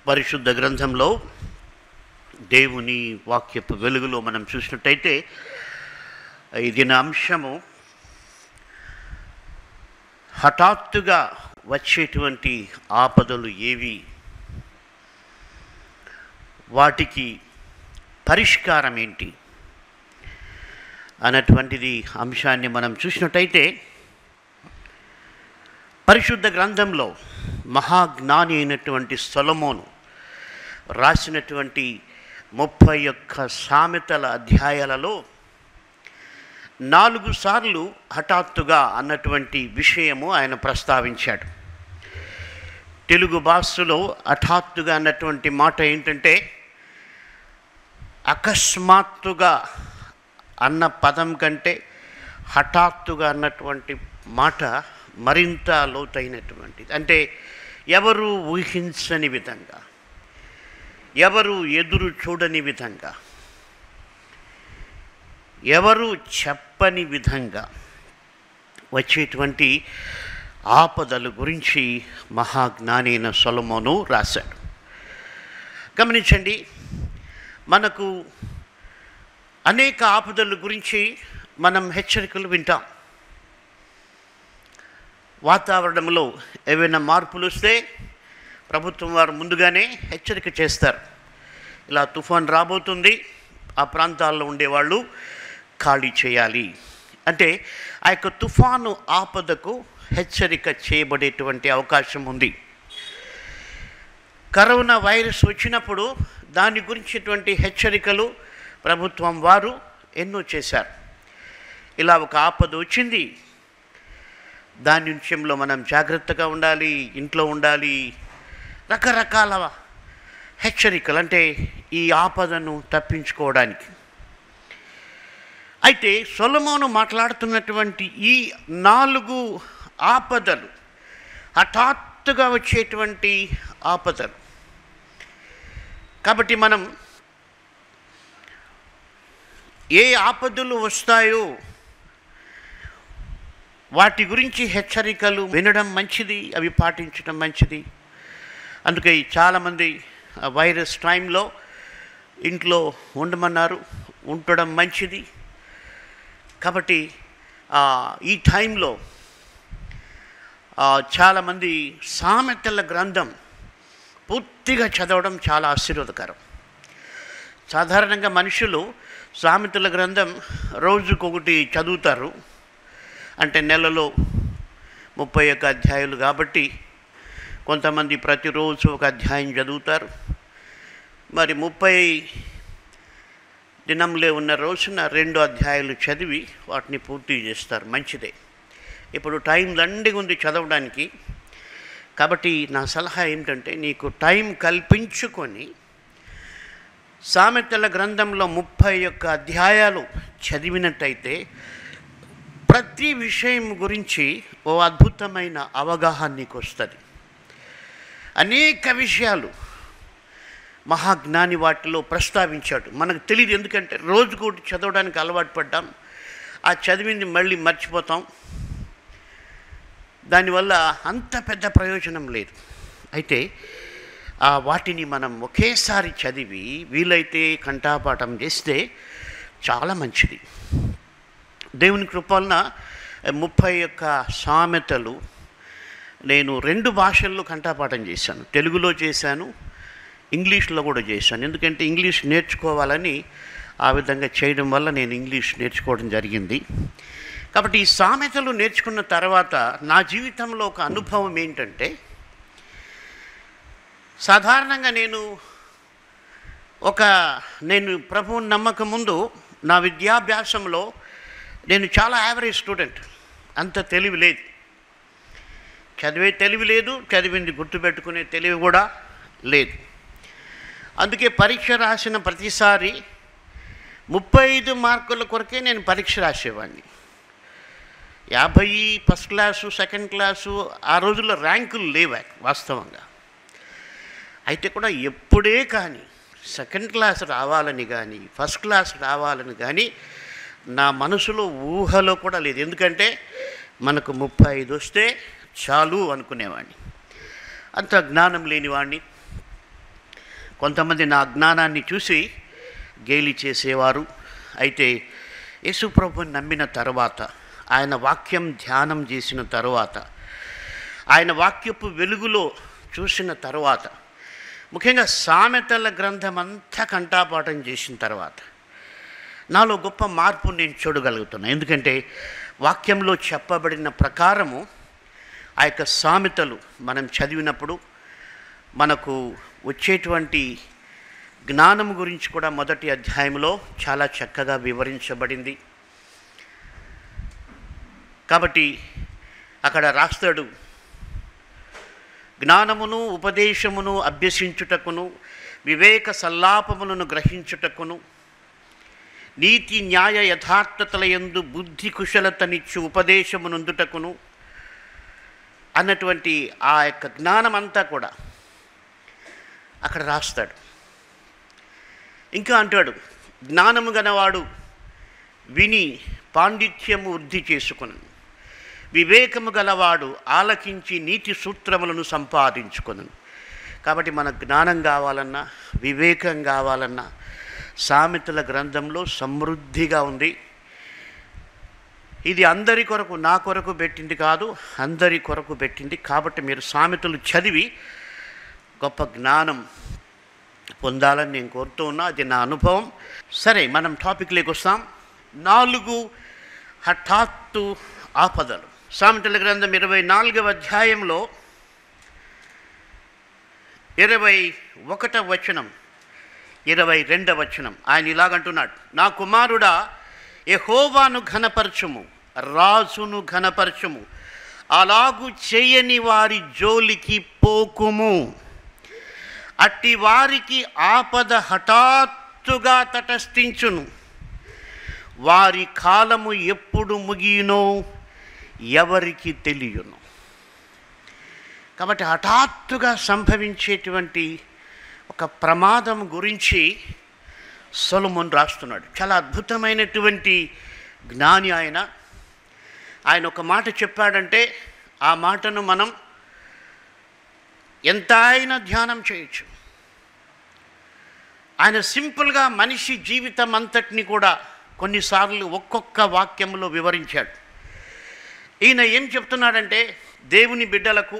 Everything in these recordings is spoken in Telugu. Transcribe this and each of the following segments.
పరిశుద్ధ గ్రంథంలో దేవుని వాక్యపు వెలుగులో మనం చూసినట్టయితే ఇది నా అంశము హఠాత్తుగా వచ్చేటువంటి ఆపదలు ఏవి వాటికి పరిష్కారం ఏంటి అన్నటువంటిది అంశాన్ని మనం చూసినట్టయితే పరిశుద్ధ గ్రంథంలో మహాజ్ఞాని అయినటువంటి సొలమోను రాసినటువంటి ముప్పై ఒక్క సామెతల అధ్యాయాలలో నాలుగు సార్లు హఠాత్తుగా అన్నటువంటి విషయము ఆయన ప్రస్తావించాడు తెలుగు భాషలో హఠాత్తుగా అన్నటువంటి మాట ఏంటంటే అకస్మాత్తుగా అన్న పదం కంటే హఠాత్తుగా అన్నటువంటి మాట మరింత లోతైనటువంటిది అంటే ఎవరు ఊహించని విధంగా ఎవరు ఎదురు చూడని విధంగా ఎవరు చెప్పని విధంగా వచ్చేటువంటి ఆపదల గురించి మహాజ్ఞానైన సొలమోను రాశాడు గమనించండి మనకు అనేక ఆపదల గురించి మనం హెచ్చరికలు వింటాం వాతావరణంలో ఏవైనా మార్పులు వస్తే ప్రభుత్వం వారు ముందుగానే హెచ్చరిక చేస్తారు ఇలా తుఫాన్ రాబోతుంది ఆ ప్రాంతాల్లో ఉండేవాళ్ళు ఖాళీ చేయాలి అంటే ఆ యొక్క తుఫాను ఆపదకు హెచ్చరిక చేయబడేటువంటి అవకాశం ఉంది కరోనా వైరస్ వచ్చినప్పుడు దాని గురించిటువంటి హెచ్చరికలు ప్రభుత్వం వారు ఎన్నో చేశారు ఇలా ఒక ఆపద వచ్చింది దాని విషయంలో మనం జాగ్రత్తగా ఉండాలి ఇంట్లో ఉండాలి రకరకాల హెచ్చరికలు అంటే ఈ ఆపదను తప్పించుకోవడానికి అయితే సొలమోను మాట్లాడుతున్నటువంటి ఈ నాలుగు ఆపదలు హఠాత్తుగా వచ్చేటువంటి ఆపదలు కాబట్టి మనం ఏ ఆపదలు వస్తాయో వాటి గురించి హెచ్చరికలు వినడం మంచిది అవి పాటించడం మంచిది అందుకే చాలామంది ఆ వైరస్ టైంలో ఇంట్లో ఉండమన్నారు ఉండడం మంచిది కాబట్టి ఆ, ఈ టైంలో ఆ, చాలామంది సామెతల గ్రంథం పూర్తిగా చదవడం చాలా ఆశీర్వాదకరం సాధారణంగా మనుషులు సామెతల గ్రంథం రోజుకొకటి చదువుతారు అంటే నెలలో ముప్పై ఒక్క అధ్యాయులు కాబట్టి కొంతమంది ప్రతిరోజు ఒక అధ్యాయం చదువుతారు మరి ముప్పై దినంలో ఉన్న రోజున రెండు అధ్యాయాలు చదివి వాటిని పూర్తి చేస్తారు మంచిదే ఇప్పుడు టైం దండిగా ఉంది చదవడానికి కాబట్టి నా సలహా ఏమిటంటే నీకు టైం కల్పించుకొని సామెతల గ్రంథంలో ముప్పై ఒక్క అధ్యాయాలు చదివినట్టయితే ప్రతి విషయం గురించి ఓ అద్భుతమైన అవగాహన నీకు వస్తుంది అనేక విషయాలు మహాజ్ఞాని వాటిలో ప్రస్తావించాడు మనకు తెలియదు ఎందుకంటే రోజుకోటి చదవడానికి అలవాటు పడ్డాం ఆ చదివింది మళ్ళీ మర్చిపోతాం దానివల్ల అంత పెద్ద ప్రయోజనం లేదు అయితే ఆ వాటిని మనం ఒకేసారి చదివి వీలైతే కంఠాపాఠం చేస్తే చాలా మంచిది దేవుని కృపలన ముప్పై యొక్క సామెతలు నేను రెండు భాషల్లో కంఠాపాఠం చేశాను తెలుగులో చేశాను ఇంగ్లీష్లో కూడా చేశాను ఎందుకంటే ఇంగ్లీష్ నేర్చుకోవాలని ఆ విధంగా చేయడం వల్ల నేను ఇంగ్లీష్ నేర్చుకోవడం జరిగింది కాబట్టి ఈ సామెతలు నేర్చుకున్న తర్వాత నా జీవితంలో ఒక అనుభవం ఏంటంటే సాధారణంగా నేను ఒక నేను ప్రభువుని నమ్మకం ముందు నా విద్యాభ్యాసంలో నేను చాలా యావరేజ్ స్టూడెంట్ అంత తెలివి లేదు చదివే తెలివి లేదు చదివింది గుర్తుపెట్టుకునే తెలివి కూడా లేదు అందుకే పరీక్ష రాసిన ప్రతిసారి ముప్పై ఐదు మార్కుల కొరకే నేను పరీక్ష రాసేవాడిని యాభై ఫస్ట్ క్లాసు సెకండ్ క్లాసు ఆ రోజుల్లో ర్యాంకులు లేవు వాస్తవంగా అయితే కూడా ఎప్పుడే కానీ సెకండ్ క్లాస్ రావాలని కానీ ఫస్ట్ క్లాస్ రావాలని కానీ నా మనసులో ఊహలో కూడా లేదు ఎందుకంటే మనకు ముప్పై ఐదు వస్తే చాలు అనుకునేవాడిని అంత జ్ఞానం లేనివాడిని కొంతమంది నా అజ్ఞానాన్ని చూసి గేలి చేసేవారు అయితే యేసుప్రభుని నమ్మిన తర్వాత ఆయన వాక్యం ధ్యానం చేసిన తరువాత ఆయన వాక్యపు వెలుగులో చూసిన తర్వాత ముఖ్యంగా సామెతల గ్రంథం అంతా కంఠాపాఠం చేసిన తర్వాత నాలో గొప్ప మార్పు నేను చూడగలుగుతున్నాను ఎందుకంటే వాక్యంలో చెప్పబడిన ప్రకారము ఆ యొక్క సామెతలు మనం చదివినప్పుడు మనకు వచ్చేటువంటి జ్ఞానం గురించి కూడా మొదటి అధ్యాయంలో చాలా చక్కగా వివరించబడింది కాబట్టి అక్కడ రాస్తాడు జ్ఞానమును ఉపదేశమును అభ్యసించుటకును వివేక సల్లాపములను గ్రహించుటకును నీతి న్యాయ యథార్థతల యందు బుద్ధి కుశలతనిచ్చు ఉపదేశమునందుటకును అన్నటువంటి ఆ యొక్క జ్ఞానం అంతా కూడా అక్కడ రాస్తాడు ఇంకా అంటాడు జ్ఞానము గనవాడు విని పాండిత్యము వృద్ధి చేసుకును వివేకము గలవాడు ఆలకించి నీతి సూత్రములను సంపాదించుకొను కాబట్టి మన జ్ఞానం కావాలన్నా వివేకం కావాలన్నా సామెతల గ్రంథంలో సమృద్ధిగా ఉంది ఇది అందరి కొరకు నా కొరకు పెట్టింది కాదు అందరి కొరకు పెట్టింది కాబట్టి మీరు సామెతలు చదివి గొప్ప జ్ఞానం పొందాలని నేను కోరుతూ ఉన్నా అది నా అనుభవం సరే మనం టాపిక్లోకి వస్తాం నాలుగు హఠాత్తు ఆపదలు సామెతల గ్రంథం ఇరవై నాలుగవ అధ్యాయంలో ఇరవై ఒకటవ వచనం ఇరవై రెండవ వచనం ఆయన ఇలాగంటున్నాడు నా కుమారుడా యెహోవాను ఘనపరచుము రాజును ఘనపరచుము అలాగు చేయని వారి జోలికి పోకుము అట్టి వారికి ఆపద హఠాత్తుగా తటస్థించును వారి కాలము ఎప్పుడు ముగియునో ఎవరికి తెలియను కాబట్టి హఠాత్తుగా సంభవించేటువంటి ఒక ప్రమాదం గురించి సొలమున్ రాస్తున్నాడు చాలా అద్భుతమైనటువంటి జ్ఞాని ఆయన ఆయన ఒక మాట చెప్పాడంటే ఆ మాటను మనం ఎంత అయినా ధ్యానం చేయొచ్చు ఆయన సింపుల్గా మనిషి జీవితం అంతటిని కూడా కొన్నిసార్లు ఒక్కొక్క వాక్యంలో వివరించాడు ఈయన ఏం చెప్తున్నాడంటే దేవుని బిడ్డలకు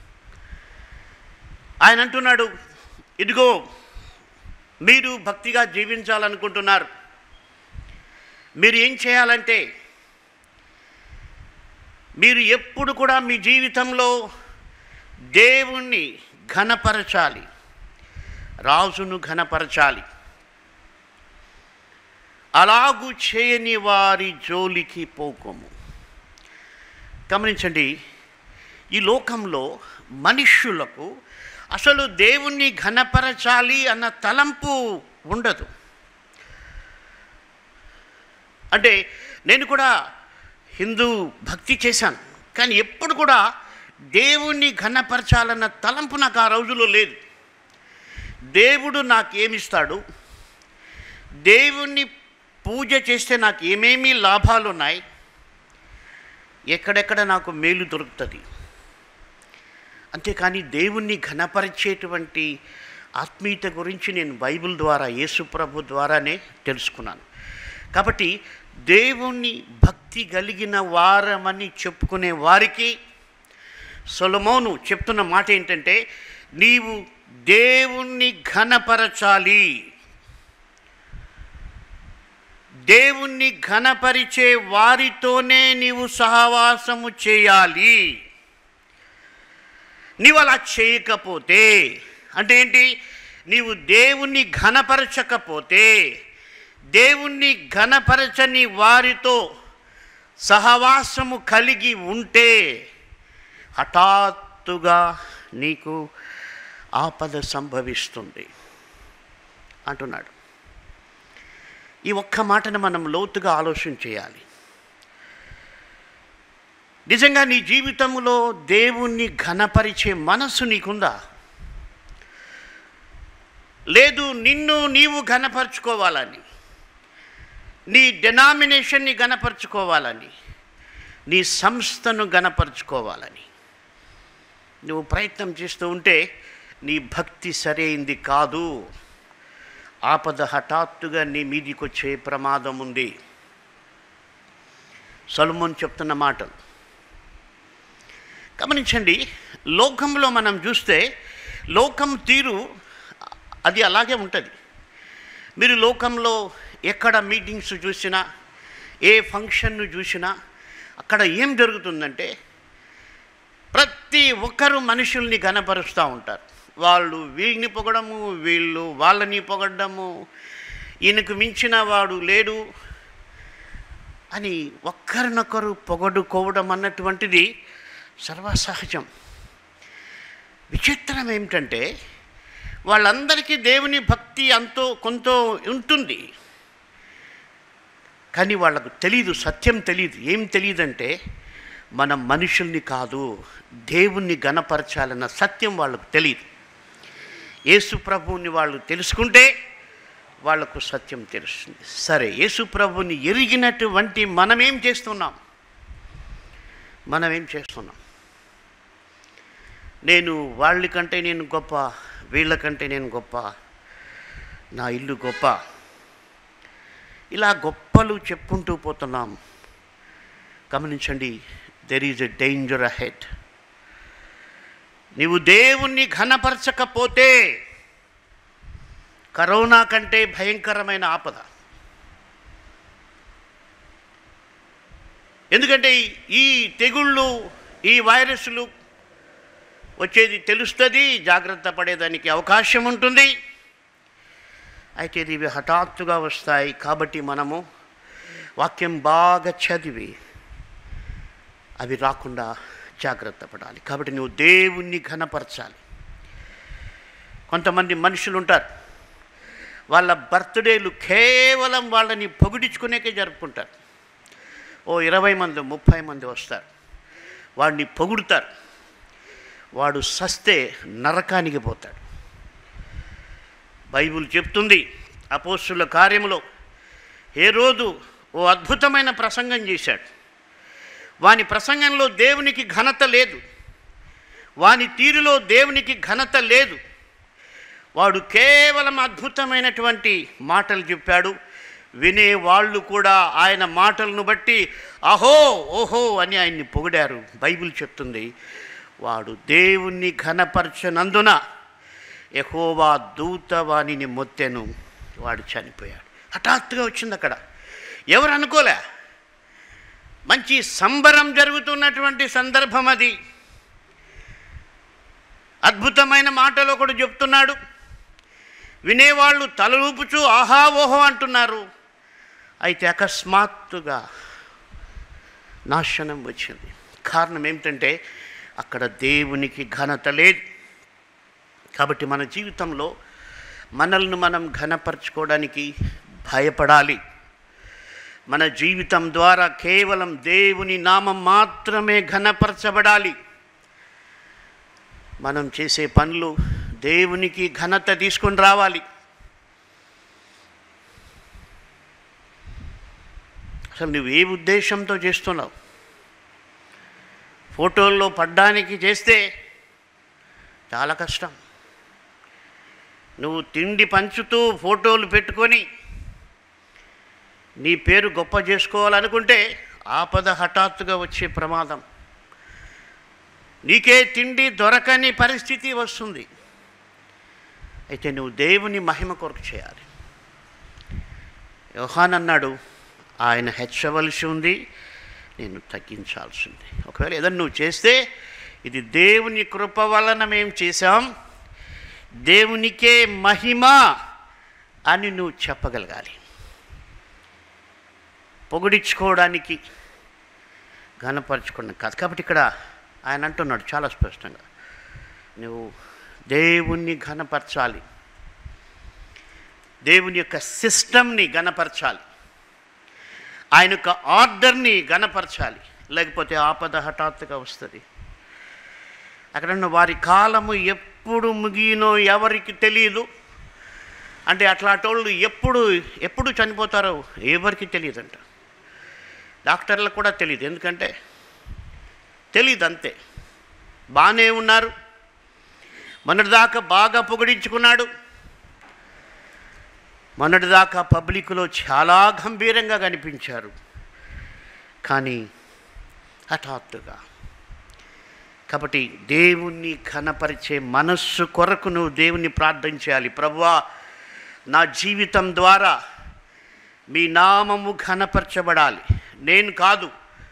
ఆయన అంటున్నాడు ఇదిగో మీరు భక్తిగా జీవించాలనుకుంటున్నారు మీరు ఏం చేయాలంటే మీరు ఎప్పుడు కూడా మీ జీవితంలో దేవుణ్ణి ఘనపరచాలి రాజును ఘనపరచాలి అలాగు చేయని వారి జోలికి పోకము గమనించండి ఈ లోకంలో మనుష్యులకు అసలు దేవుణ్ణి ఘనపరచాలి అన్న తలంపు ఉండదు అంటే నేను కూడా హిందూ భక్తి చేశాను కానీ ఎప్పుడు కూడా దేవుణ్ణి ఘనపరచాలన్న తలంపు నాకు ఆ రోజులో లేదు దేవుడు నాకేమిస్తాడు దేవుణ్ణి పూజ చేస్తే నాకు ఏమేమి లాభాలు ఉన్నాయి ఎక్కడెక్కడ నాకు మేలు దొరుకుతుంది అంతేకాని దేవుణ్ణి ఘనపరిచేటువంటి ఆత్మీయత గురించి నేను బైబిల్ ద్వారా యేసుప్రభు ద్వారానే తెలుసుకున్నాను కాబట్టి దేవుణ్ణి భక్తి కలిగిన వారమని చెప్పుకునే వారికి సొలమోను చెప్తున్న మాట ఏంటంటే నీవు దేవుణ్ణి ఘనపరచాలి దేవుణ్ణి ఘనపరిచే వారితోనే నీవు సహవాసము చేయాలి నీవు అలా చేయకపోతే అంటే ఏంటి నీవు దేవుణ్ణి ఘనపరచకపోతే దేవుణ్ణి ఘనపరచని వారితో సహవాసము కలిగి ఉంటే హఠాత్తుగా నీకు ఆపద సంభవిస్తుంది అంటున్నాడు ఈ ఒక్క మాటను మనం లోతుగా ఆలోచన చేయాలి నిజంగా నీ జీవితంలో దేవుణ్ణి ఘనపరిచే మనస్సు నీకుందా లేదు నిన్ను నీవు ఘనపరుచుకోవాలని నీ డెనామినేషన్ని ఘనపరుచుకోవాలని నీ సంస్థను ఘనపరుచుకోవాలని నువ్వు ప్రయత్నం చేస్తూ ఉంటే నీ భక్తి సరైంది కాదు ఆపద హఠాత్తుగా నీ మీదికి వచ్చే ప్రమాదం ఉంది సొలమోన్ చెప్తున్న మాటలు గమనించండి లోకంలో మనం చూస్తే లోకం తీరు అది అలాగే ఉంటుంది మీరు లోకంలో ఎక్కడ మీటింగ్స్ చూసినా ఏ ఫంక్షన్ను చూసినా అక్కడ ఏం జరుగుతుందంటే ప్రతి ఒక్కరు మనుషుల్ని గనపరుస్తూ ఉంటారు వాళ్ళు వీళ్ళని పొగడము వీళ్ళు వాళ్ళని పొగడము ఈయనకు మించిన వాడు లేడు అని ఒక్కరినొకరు పొగడుకోవడం అన్నటువంటిది సర్వసహజం విచిత్రం ఏమిటంటే వాళ్ళందరికీ దేవుని భక్తి అంతో కొంత ఉంటుంది కానీ వాళ్ళకు తెలీదు సత్యం తెలియదు ఏం తెలియదంటే మనం మనుషుల్ని కాదు దేవుణ్ణి గణపరచాలన్న సత్యం వాళ్ళకు తెలియదు యేసు ప్రభువుని వాళ్ళు తెలుసుకుంటే వాళ్లకు సత్యం తెలుస్తుంది సరే యేసు ప్రభుని ఎరిగినటువంటి మనమేం చేస్తున్నాం మనమేం చేస్తున్నాం నేను వాళ్ళకంటే నేను గొప్ప వీళ్ళకంటే నేను గొప్ప నా ఇల్లు గొప్ప ఇలా గొప్పలు చెప్పుకుంటూ పోతున్నాం గమనించండి there is a danger ahead నీవు దేవుణ్ణి ఘనపరచకపోతే కరోనా కంటే భయంకరమైన ఆపద ఎందుకంటే ఈ తెగుళ్ళు ఈ వైరస్లు వచ్చేది తెలుస్తుంది జాగ్రత్త పడేదానికి అవకాశం ఉంటుంది అయితే ఇవి హఠాత్తుగా వస్తాయి కాబట్టి మనము వాక్యం బాగా చదివి అవి రాకుండా జాగ్రత్త పడాలి కాబట్టి నువ్వు దేవుణ్ణి ఘనపరచాలి కొంతమంది మనుషులు ఉంటారు వాళ్ళ బర్త్డేలు కేవలం వాళ్ళని పొగిడించుకునేకే జరుపుకుంటారు ఓ ఇరవై మంది ముప్పై మంది వస్తారు వాడిని పొగుడుతారు వాడు సస్తే నరకానికి పోతాడు బైబిల్ చెప్తుంది అపోస్తుల కార్యములో ఏ రోజు ఓ అద్భుతమైన ప్రసంగం చేశాడు వాని ప్రసంగంలో దేవునికి ఘనత లేదు వాని తీరులో దేవునికి ఘనత లేదు వాడు కేవలం అద్భుతమైనటువంటి మాటలు చెప్పాడు వినే వాళ్ళు కూడా ఆయన మాటలను బట్టి అహో ఓహో అని ఆయన్ని పొగిడారు బైబిల్ చెప్తుంది వాడు దేవుణ్ణి ఘనపరచనందున ఎహోవా దూత వాణిని మొత్తెను వాడు చనిపోయాడు హఠాత్తుగా వచ్చింది అక్కడ ఎవరు అనుకోలే మంచి సంబరం జరుగుతున్నటువంటి సందర్భం అది అద్భుతమైన మాటలు ఒకడు చెప్తున్నాడు వినేవాళ్ళు తలూపుచూ ఆహా ఓహో అంటున్నారు అయితే అకస్మాత్తుగా నాశనం వచ్చింది కారణం ఏమిటంటే అక్కడ దేవునికి ఘనత లేదు కాబట్టి మన జీవితంలో మనల్ని మనం ఘనపరచుకోవడానికి భయపడాలి మన జీవితం ద్వారా కేవలం దేవుని నామం మాత్రమే ఘనపరచబడాలి మనం చేసే పనులు దేవునికి ఘనత తీసుకొని రావాలి అసలు నువ్వు ఏ ఉద్దేశంతో చేస్తున్నావు ఫోటోల్లో పడ్డానికి చేస్తే చాలా కష్టం నువ్వు తిండి పంచుతూ ఫోటోలు పెట్టుకొని నీ పేరు గొప్ప చేసుకోవాలనుకుంటే ఆపద హఠాత్తుగా వచ్చే ప్రమాదం నీకే తిండి దొరకని పరిస్థితి వస్తుంది అయితే నువ్వు దేవుని మహిమ కొరకు చేయాలి యోహాన్ అన్నాడు ఆయన హెచ్చవలసి ఉంది నేను తగ్గించాల్సి ఉంది ఒకవేళ ఏదన్నా నువ్వు చేస్తే ఇది దేవుని కృప వలన మేము చేశాం దేవునికే మహిమ అని నువ్వు చెప్పగలగాలి పొగిడించుకోవడానికి ఘనపరచుకోవడం కాదు కాబట్టి ఇక్కడ ఆయన అంటున్నాడు చాలా స్పష్టంగా నువ్వు దేవుణ్ణి ఘనపరచాలి దేవుని యొక్క సిస్టమ్ని ఘనపరచాలి ఆయన యొక్క ఆర్డర్ని ఘనపరచాలి లేకపోతే ఆపద హఠాత్తుగా వస్తుంది అక్కడ ఉన్న వారి కాలము ఎప్పుడు ముగినో ఎవరికి తెలియదు అంటే అట్లాంటోళ్ళు ఎప్పుడు ఎప్పుడు చనిపోతారో ఎవరికి తెలియదంట డాక్టర్లకు కూడా తెలియదు ఎందుకంటే తెలియదు అంతే బాగానే ఉన్నారు మొన్నటిదాకా బాగా పొగిడించుకున్నాడు మొన్నటిదాకా పబ్లిక్లో చాలా గంభీరంగా కనిపించారు కానీ హఠాత్తుగా కాబట్టి దేవుణ్ణి ఘనపరిచే మనస్సు కొరకు నువ్వు దేవుణ్ణి ప్రార్థన చేయాలి ప్రభువా నా జీవితం ద్వారా మీ నామము ఘనపరచబడాలి నేను కాదు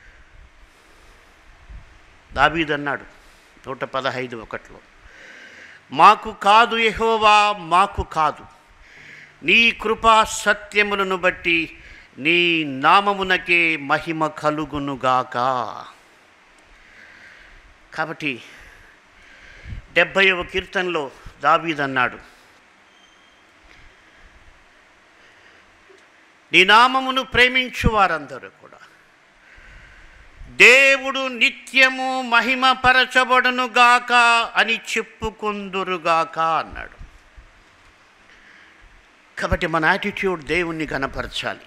దావీదన్నాడు నూట పదహైదు ఒకట్లో మాకు కాదు యెహోవా మాకు కాదు నీ కృపా సత్యములను బట్టి నీ నామమునకే మహిమ కలుగునుగాక కాబట్టి డెబ్భైవ కీర్తనలో దావీదన్నాడు నీ నామమును ప్రేమించు వారందరూ కూడా దేవుడు నిత్యము మహిమపరచబడునుగాక అని చెప్పుకొందురుగాక అన్నాడు కాబట్టి మన యాటిట్యూడ్ దేవుణ్ణి కనపరచాలి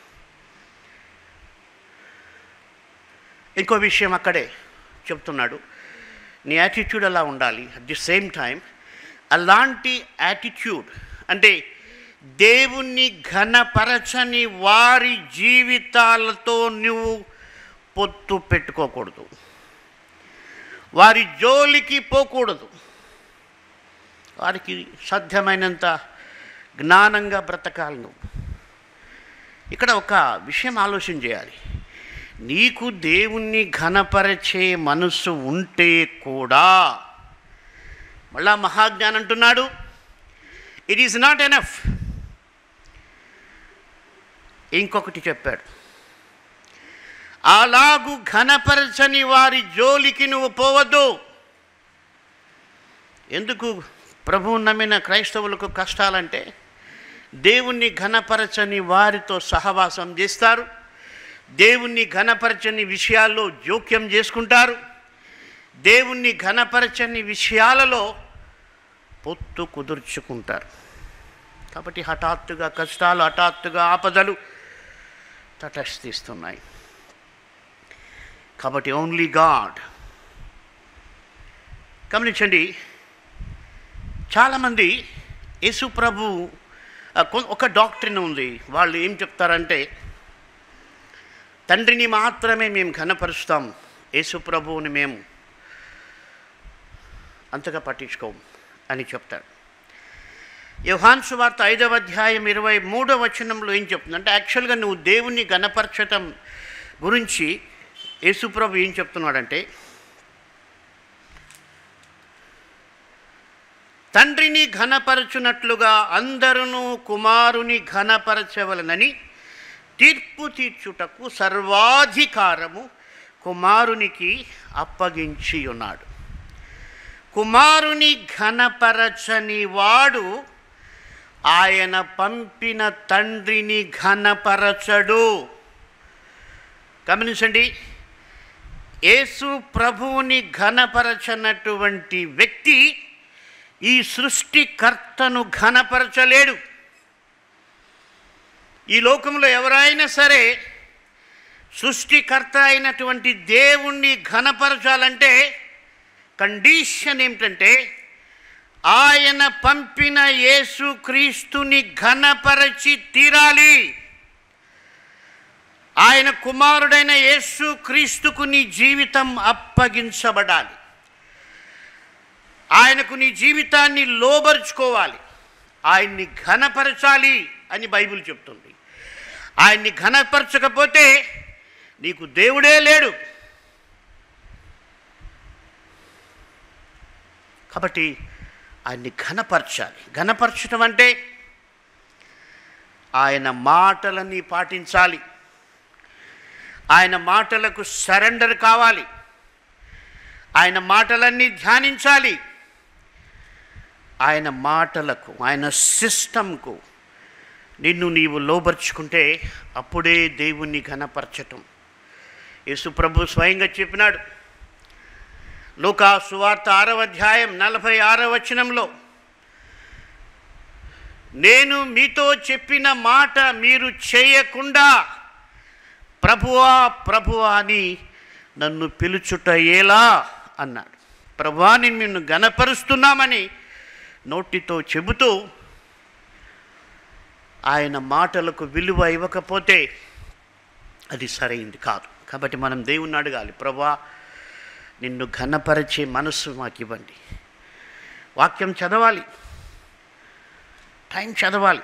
ఇంకో విషయం అక్కడే చెప్తున్నాడు నీ యాటిట్యూడ్ అలా ఉండాలి అట్ ది సేమ్ టైం అలాంటి యాటిట్యూడ్ అంటే దేవుణ్ణి ఘనపరచని వారి జీవితాలతో నువ్వు పొత్తు పెట్టుకోకూడదు వారి జోలికి పోకూడదు వారికి సాధ్యమైనంత జ్ఞానంగా బ్రతకాలి నువ్వు ఇక్కడ ఒక విషయం ఆలోచన చేయాలి నీకు దేవుణ్ణి ఘనపరచే మనస్సు ఉంటే కూడా మళ్ళా మహాజ్ఞాన్ అంటున్నాడు ఇట్ ఈజ్ నాట్ ఎనఫ్ ఇంకొకటి చెప్పాడు అలాగు ఘనపరచని వారి జోలికి నువ్వు పోవద్దు ఎందుకు ప్రభువు నమ్మిన క్రైస్తవులకు కష్టాలంటే దేవుణ్ణి ఘనపరచని వారితో సహవాసం చేస్తారు దేవుణ్ణి ఘనపరచని విషయాల్లో జోక్యం చేసుకుంటారు దేవుణ్ణి ఘనపరచని విషయాలలో పొత్తు కుదుర్చుకుంటారు కాబట్టి హఠాత్తుగా కష్టాలు హఠాత్తుగా ఆపదలు తటస్థిస్తున్నాయి కాబట్టి ఓన్లీ గాడ్ గమనించండి చాలామంది యేసు ప్రభు ఆ, కొ- ఒక డాక్టరీన్ ఉంది వాళ్ళు ఏం చెప్తారంటే తండ్రిని మాత్రమే మేము ఘనపరుస్తాం యేసు ప్రభువుని మేము అంతగా పట్టించుకోం అని చెప్తారు యోహాన్ సువార్త ఐదవ అధ్యాయం ఇరవై మూడవ వచనంలో ఏం చెప్తుంది అంటే యాక్చువల్గా నువ్వు దేవుణ్ణి ఘనపరచటం గురించి యేసుప్రభు ఏం చెప్తున్నాడంటే తండ్రిని ఘనపరచునట్లుగా అందరును కుమారుని ఘనపరచవలనని తీర్పు తీర్చుటకు సర్వాధికారము కుమారునికి అప్పగించి ఉన్నాడు కుమారుని ఘనపరచని వాడు ఆయన పంపిన తండ్రిని ఘనపరచడు గమనించండి యేసు ప్రభువుని ఘనపరచనటువంటి వ్యక్తి ఈ సృష్టికర్తను ఘనపరచలేడు ఈ లోకంలో ఎవరైనా సరే సృష్టికర్త అయినటువంటి దేవుణ్ణి ఘనపరచాలంటే కండిషన్ ఏమిటంటే ఆయన పంపిన యేసు క్రీస్తుని ఘనపరచి తీరాలి ఆయన కుమారుడైన యేసు క్రీస్తుకు నీ జీవితం అప్పగించబడాలి ఆయనకు నీ జీవితాన్ని లోబరుచుకోవాలి ఆయన్ని ఘనపరచాలి అని బైబిల్ చెప్తుంది ఆయన్ని ఘనపరచకపోతే నీకు దేవుడే లేడు కాబట్టి ఆయన్ని ఘనపరచాలి ఘనపరచడం అంటే ఆయన మాటలని పాటించాలి ఆయన మాటలకు సరెండర్ కావాలి ఆయన మాటలన్నీ ధ్యానించాలి ఆయన మాటలకు ఆయన సిస్టంకు నిన్ను నీవు లోబర్చుకుంటే అప్పుడే దేవుణ్ణి ఘనపరచటం యేసు ప్రభు స్వయంగా చెప్పినాడు లూకా సువార్త ఆరవ అధ్యాయం నలభై ఆరవ వచనంలో నేను మీతో చెప్పిన మాట మీరు చేయకుండా ప్రభువా ప్రభువా అని నన్ను పిలుచుట ఎలా అన్నాడు ప్రభువా నేను నిన్ను గనపరుస్తున్నామని నోటితో చెబుతూ ఆయన మాటలకు విలువ ఇవ్వకపోతే అది సరైంది కాదు కాబట్టి మనం దేవుణ్ణి అడగాలి ప్రభా నిన్ను ఘనపరిచే మనస్సు మాకు ఇవ్వండి వాక్యం చదవాలి టైం చదవాలి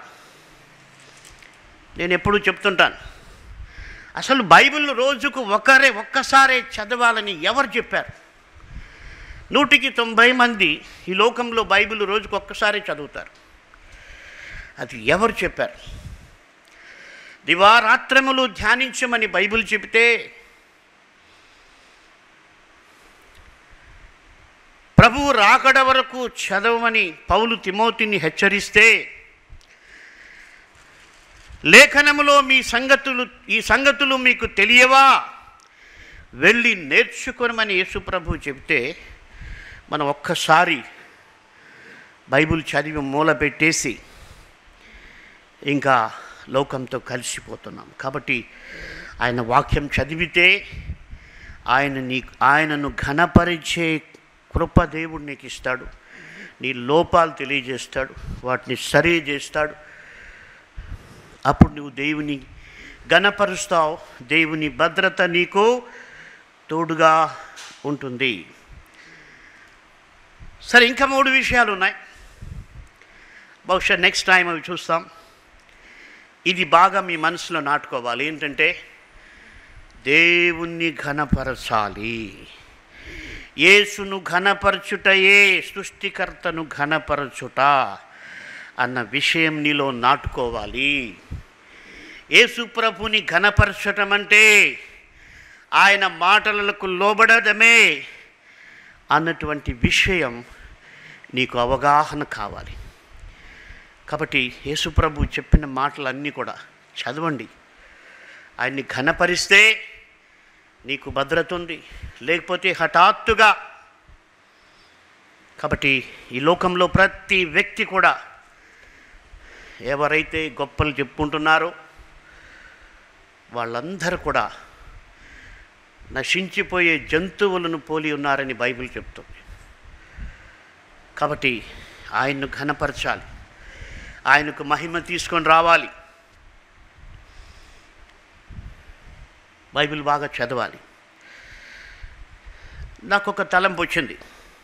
నేను ఎప్పుడూ చెప్తుంటాను అసలు బైబిల్ రోజుకు ఒకరే ఒక్కసారే చదవాలని ఎవరు చెప్పారు నూటికి తొంభై మంది ఈ లోకంలో బైబిల్ రోజుకు ఒక్కసారి చదువుతారు అది ఎవరు చెప్పారు దివారాత్రములు ధ్యానించమని బైబిల్ చెబితే ప్రభువు రాకడ వరకు చదవమని పౌలు తిమోతిని హెచ్చరిస్తే లేఖనములో మీ సంగతులు ఈ సంగతులు మీకు తెలియవా వెళ్ళి నేర్చుకొనమని యేసుప్రభు చెబితే మనం ఒక్కసారి బైబిల్ చదివి మూల పెట్టేసి ఇంకా లోకంతో కలిసిపోతున్నాం కాబట్టి ఆయన వాక్యం చదివితే ఆయన నీ ఆయనను ఘనపరిచే కృప దేవుడు నీకు ఇస్తాడు నీ లోపాలు తెలియజేస్తాడు వాటిని సరి చేస్తాడు అప్పుడు నువ్వు దేవుని ఘనపరుస్తావు దేవుని భద్రత నీకు తోడుగా ఉంటుంది సరే ఇంకా మూడు విషయాలు ఉన్నాయి బహుశా నెక్స్ట్ టైం అవి చూస్తాం ఇది బాగా మీ మనసులో నాటుకోవాలి ఏంటంటే దేవుణ్ణి ఘనపరచాలి యేసును ఘనపరచుటయే సృష్టికర్తను ఘనపరచుట అన్న విషయం నీలో నాటుకోవాలి యేసు ప్రభుని ఘనపరచటం అంటే ఆయన మాటలకు లోబడడమే అన్నటువంటి విషయం నీకు అవగాహన కావాలి కాబట్టి యేసుప్రభు చెప్పిన మాటలన్నీ కూడా చదవండి ఆయన్ని ఘనపరిస్తే నీకు భద్రత ఉంది లేకపోతే హఠాత్తుగా కాబట్టి ఈ లోకంలో ప్రతి వ్యక్తి కూడా ఎవరైతే గొప్పలు చెప్పుకుంటున్నారో వాళ్ళందరూ కూడా నశించిపోయే జంతువులను పోలి ఉన్నారని బైబిల్ చెప్తుంది కాబట్టి ఆయన్ను ఘనపరచాలి ఆయనకు మహిమ తీసుకొని రావాలి బైబిల్ బాగా చదవాలి నాకు ఒక తలంపు వచ్చింది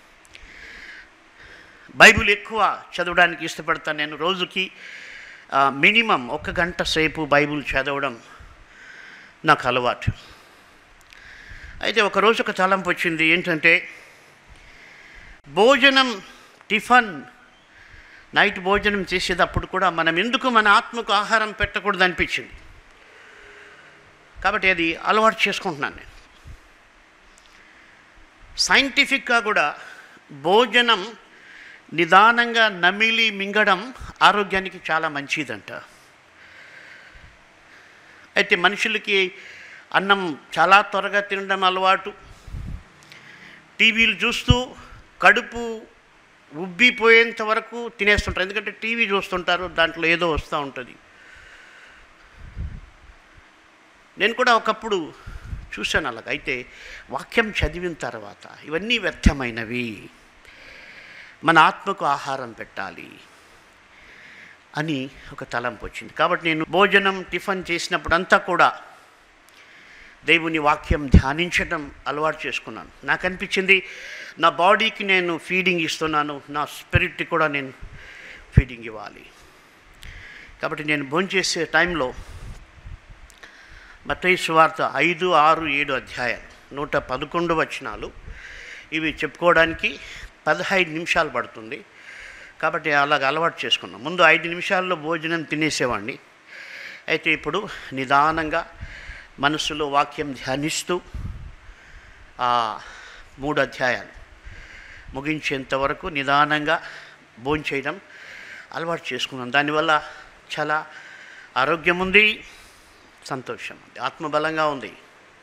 బైబిల్ ఎక్కువ చదవడానికి ఇష్టపడతాను నేను రోజుకి మినిమం ఒక గంట సేపు బైబిల్ చదవడం నాకు అలవాటు అయితే ఒకరోజు ఒక తలంపు వచ్చింది ఏంటంటే భోజనం టిఫన్ నైట్ భోజనం చేసేటప్పుడు కూడా మనం ఎందుకు మన ఆత్మకు ఆహారం పెట్టకూడదు అనిపించింది కాబట్టి అది అలవాటు చేసుకుంటున్నాను నేను సైంటిఫిక్గా కూడా భోజనం నిదానంగా నమిలి మింగడం ఆరోగ్యానికి చాలా మంచిదంట అయితే మనుషులకి అన్నం చాలా త్వరగా తినడం అలవాటు టీవీలు చూస్తూ కడుపు ఉబ్బిపోయేంత వరకు తినేస్తుంటారు ఎందుకంటే టీవీ చూస్తుంటారు దాంట్లో ఏదో వస్తూ ఉంటుంది నేను కూడా ఒకప్పుడు చూశాను అలాగ అయితే వాక్యం చదివిన తర్వాత ఇవన్నీ వ్యర్థమైనవి మన ఆత్మకు ఆహారం పెట్టాలి అని ఒక తలంపు వచ్చింది కాబట్టి నేను భోజనం టిఫిన్ చేసినప్పుడంతా కూడా దేవుని వాక్యం ధ్యానించడం అలవాటు చేసుకున్నాను నాకు అనిపించింది నా బాడీకి నేను ఫీడింగ్ ఇస్తున్నాను నా స్పిరిట్కి కూడా నేను ఫీడింగ్ ఇవ్వాలి కాబట్టి నేను భోంచేసే టైంలో మత్తయి సువార్త ఐదు ఆరు ఏడు అధ్యాయాలు నూట పదకొండు వచనాలు ఇవి చెప్పుకోవడానికి పదహైదు నిమిషాలు పడుతుంది కాబట్టి అలాగ అలవాటు చేసుకున్నాం ముందు ఐదు నిమిషాల్లో భోజనం తినేసేవాడిని అయితే ఇప్పుడు నిదానంగా మనసులో వాక్యం ధ్యానిస్తూ ఆ మూడు అధ్యాయాలు ముగించేంత వరకు నిదానంగా భోంచేయడం అలవాటు చేసుకున్నాం దానివల్ల చాలా ఆరోగ్యం ఉంది సంతోషం ఉంది ఆత్మబలంగా ఉంది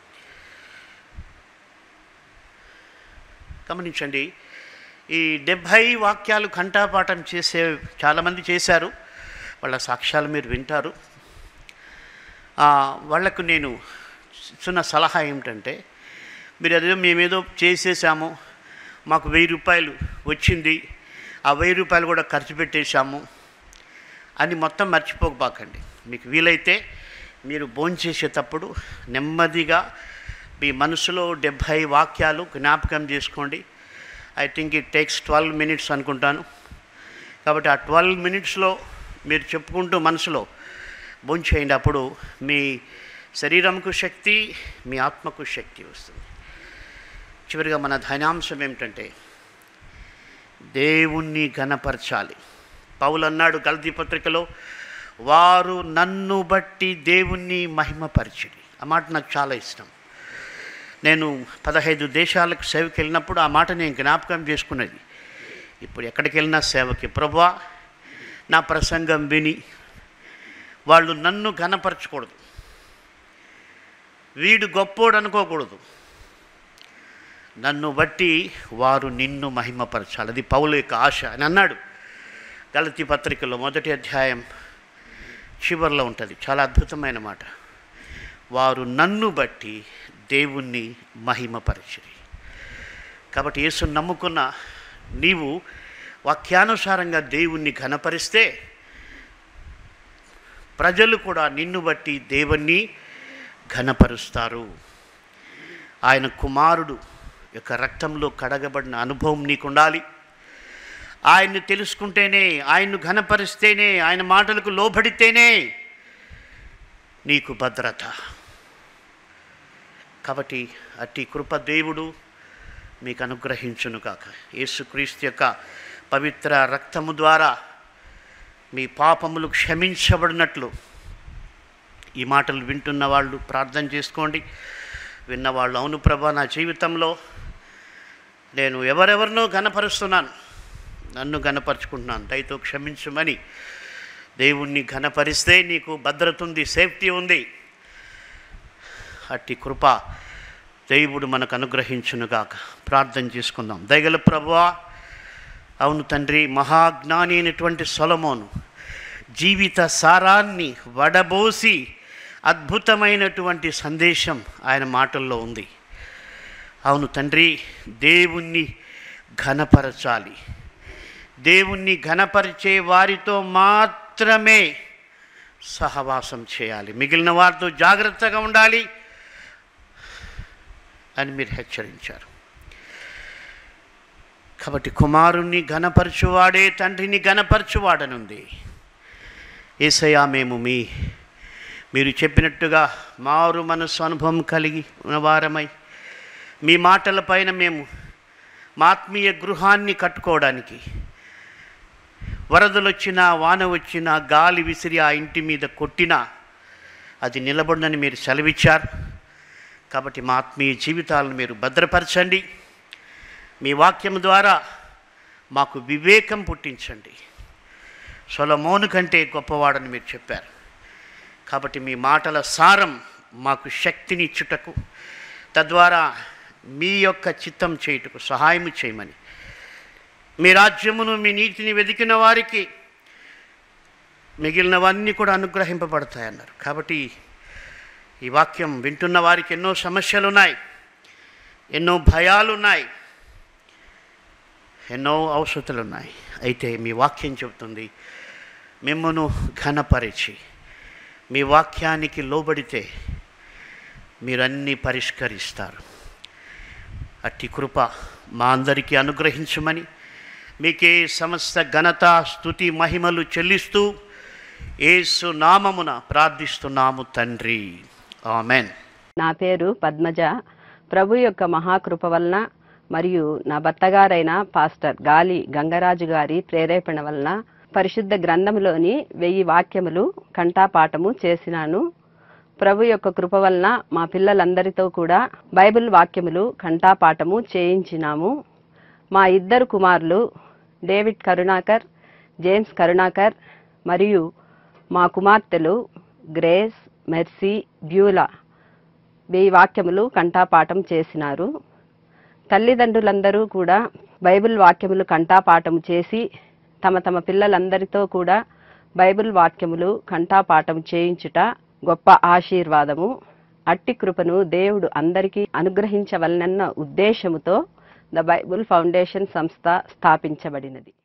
గమనించండి ఈ డెబ్భై వాక్యాలు కంఠాపాఠం చేసే చాలామంది చేశారు వాళ్ళ సాక్ష్యాలు మీరు వింటారు ఆ, వాళ్లకు నేను ఇస్తున్న సలహా ఏమిటంటే మీరు అదేదో మేమేదో చేసేసాము మాకు వెయ్యి రూపాయలు వచ్చింది ఆ వెయ్యి రూపాయలు కూడా ఖర్చు పెట్టేశాము అని మొత్తం మర్చిపోకబాకండి మీకు వీలైతే మీరు భోంచేసేటప్పుడు నెమ్మదిగా మీ మనసులో డెబ్భై వాక్యాలు జ్ఞాపకం చేసుకోండి I think it takes twelve minutes అనుకుంటాను కాబట్టి ఆ ట్వెల్వ్ మినిట్స్లో మీరు చెప్పుకుంటూ మనసులో భోంచేయండి అప్పుడు మీ శరీరంకు శక్తి మీ ఆత్మకు శక్తి వస్తుంది చివరిగా మన ధనాంశం ఏమిటంటే దేవుణ్ణి ఘనపరచాలి పౌలు అన్నాడు గల్తీ పత్రికలో వారు నన్ను బట్టి దేవుణ్ణి మహిమపరిచిడి ఆ మాట నాకు చాలా ఇష్టం నేను పదహైదు దేశాలకు సేవకి వెళ్ళినప్పుడు ఆ మాట నేను జ్ఞాపకం చేసుకున్నది ఇప్పుడు ఎక్కడికి వెళ్ళినా సేవకి ప్రభా నా ప్రసంగం విని వాళ్ళు నన్ను ఘనపరచకూడదు వీడు గొప్పోడు అనుకోకూడదు నన్ను బట్టి వారు నిన్ను మహిమపరచాలి అది పౌలు యొక్క ఆశ అని అన్నాడు గలతి పత్రికలో మొదటి అధ్యాయం చివరిలో ఉంటుంది చాలా అద్భుతమైన మాట వారు నన్ను బట్టి దేవుణ్ణి మహిమపరచిరి కాబట్టి యేసు నమ్ముకున్న నీవు వాక్యానుసారంగా దేవుణ్ణి ఘనపరిస్తే ప్రజలు కూడా నిన్ను బట్టి దేవుణ్ణి ఘనపరుస్తారు ఆయన కుమారుడు యొక్క రక్తంలో కడగబడిన అనుభవం నీకు ఉండాలి ఆయన్ని తెలుసుకుంటేనే ఆయన్ను ఘనపరిస్తేనే ఆయన మాటలకు లోబడితేనే నీకు భద్రత కాబట్టి అట్టి కృప దేవుడు మీకు అనుగ్రహించును కాక యేసుక్రీస్తు యొక్క పవిత్ర రక్తము ద్వారా మీ పాపములు క్షమించబడినట్లు ఈ మాటలు వింటున్న వాళ్ళు ప్రార్థన చేసుకోండి విన్నవాళ్ళు అవును ప్రభా నా జీవితంలో నేను ఎవరెవరినో ఘనపరుస్తున్నాను నన్ను ఘనపరుచుకుంటున్నాను దయతో క్షమించమని దేవుణ్ణి ఘనపరిస్తే నీకు భద్రత ఉంది సేఫ్టీ ఉంది అట్టి కృప దేవుడు మనకు అనుగ్రహించునుగాక ప్రార్థన చేసుకుందాం దయగల ప్రభువా అవును తండ్రి మహాజ్ఞాని అయినటువంటి సొలమోను జీవిత సారాన్ని వడబోసి అద్భుతమైనటువంటి సందేశం ఆయన మాటల్లో ఉంది అవును తండ్రి దేవుణ్ణి ఘనపరచాలి దేవుణ్ణి ఘనపరిచే వారితో మాత్రమే సహవాసం చేయాలి మిగిలిన వారితో జాగ్రత్తగా ఉండాలి అని మీరు హెచ్చరించారు కాబట్టి కుమారుణ్ణి ఘనపరచువాడే తండ్రిని ఘనపరచువాడనుంది ఏసయ్యా మేము మీ మీరు చెప్పినట్టుగా మారు మనస్సు అనుభవం కలిగి ఉన్నవారమై మీ మాటలపైన మేము మా ఆత్మీయ గృహాన్ని కట్టుకోవడానికి వరదలు వచ్చినా వాన వచ్చినా గాలి విసిరి ఆ ఇంటి మీద కొట్టినా అది నిలబడినని మీరు సెలవిచ్చారు కాబట్టి మా ఆత్మీయ జీవితాలను మీరు భద్రపరచండి మీ వాక్యం ద్వారా మాకు వివేకం పుట్టించండి సొలమోను కంటే గొప్పవాడని మీరు చెప్పారు కాబట్టి మీ మాటల సారం మాకు శక్తిని ఇచ్చుటకు తద్వారా మీ యొక్క చిత్తం చేయుటకు సహాయం చేయమని మీ రాజ్యమును మీ నీతిని వెతికిన వారికి మిగిలినవన్నీ కూడా అనుగ్రహింపబడతాయన్నారు కాబట్టి ఈ వాక్యం వింటున్న వారికి ఎన్నో సమస్యలు ఉన్నాయి ఎన్నో భయాలు ఉన్నాయి ఎన్నో అవసరతలు ఉన్నాయి అయితే మీ వాక్యం చెబుతుంది మిమ్మను ఘనపరిచి మీ వాక్యానికి లోబడితే మీరన్నీ పరిష్కరిస్తారు అట్టి కృప మా అందరికీ అనుగ్రహించమని మీకే సమస్త ఘనత స్థుతి మహిమలు చెల్లిస్తూ ఏసు నామమున ప్రార్థిస్తున్నాము తండ్రి ఆమెన్ నా పేరు పద్మజ ప్రభు యొక్క మహాకృప వలన మరియు నా భర్తగారైన పాస్టర్ గాలి గంగరాజు గారి ప్రేరేపణ వలన పరిశుద్ధ గ్రంథములోని వెయ్యి వాక్యములు కంఠాపాఠము చేసినాను ప్రభు యొక్క కృప వలన మా పిల్లలందరితో కూడా బైబిల్ వాక్యములు కంఠాపాఠము చేయించినాము మా ఇద్దరు కుమారులు డేవిడ్ కరుణాకర్ జేమ్స్ కరుణాకర్ మరియు మా కుమార్తెలు గ్రేస్ మెర్సీ బ్యూలా వెయ్యి వాక్యములు కంఠాపాఠం చేసినారు తల్లిదండ్రులందరూ కూడా బైబిల్ వాక్యములు కంఠాపాఠం చేసి తమ తమ పిల్లలందరితో కూడా బైబిల్ వాక్యములు కంఠాపాఠం చేయించుట గొప్ప ఆశీర్వాదము అట్టి కృపను దేవుడు అందరికీ అనుగ్రహించవలనన్న ఉద్దేశముతో ద బైబిల్ ఫౌండేషన్ సంస్థ స్థాపించబడినది